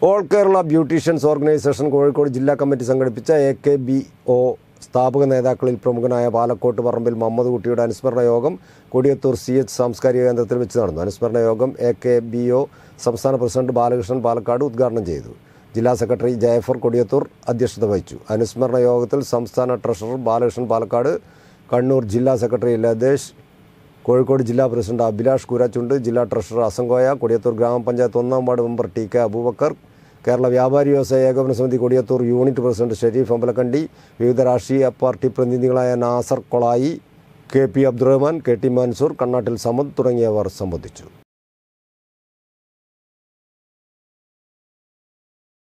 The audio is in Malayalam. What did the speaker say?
all Kerala beauticians organisation Kozhikode ജില്ലാ കമ്മിറ്റി സംഘടിപ്പിച്ച എ കെ ബി ഒ സ്ഥാപക നേതാക്കളിൽ പ്രമുഖനായ പാലക്കോട്ട് പറമ്പിൽ മുഹമ്മദ് കുട്ടിയുടെ അനുസ്മരണ യോഗം കൊടിയത്തൂർ സി എച്ച് സാംസ്കാരിക കേന്ദ്രത്തിൽ വെച്ച് നടന്നു അനുസ്മരണ യോഗം എ കെ ബി ഒ സംസ്ഥാന പ്രസിഡന്റ് ബാലകൃഷ്ണൻ പാലക്കാട് ഉദ്ഘാടനം ചെയ്തു ജില്ലാ സെക്രട്ടറി ജയഫർ കൊടിയത്തൂർ അധ്യക്ഷത വഹിച്ചു അനുസ്മരണ യോഗത്തിൽ സംസ്ഥാന ട്രഷറർ ബാലകൃഷ്ണൻ പാലക്കാട് കണ്ണൂർ ജില്ലാ സെക്രട്ടറി ലതേഷ് കോഴിക്കോട് ജില്ലാ പ്രസിഡന്റ് അഭിലാഷ് കൂരാച്ചുണ്ട് ജില്ലാ ട്രഷറർ അസങ്കോയ കൊടിയത്തൂർ ഗ്രാമപഞ്ചായത്ത് ഒന്നാം ward member T K Abubakar Kerala വ്യാപാരി വ്യവസായ ഏകോപന സമിതി കൊടിയത്തൂർ യൂണിറ്റ് പ്രസിഡന്റ് ഷെരീഫ് അമ്പലക്കണ്ടി വിവിധ രാഷ്ട്രീയ പാർട്ടി പ്രതിനിധികളായ Nasar Kolayi K P Abdurahman K T Mansoor Kannattil Samad തുടങ്ങിയവർ സംബന്ധിച്ചു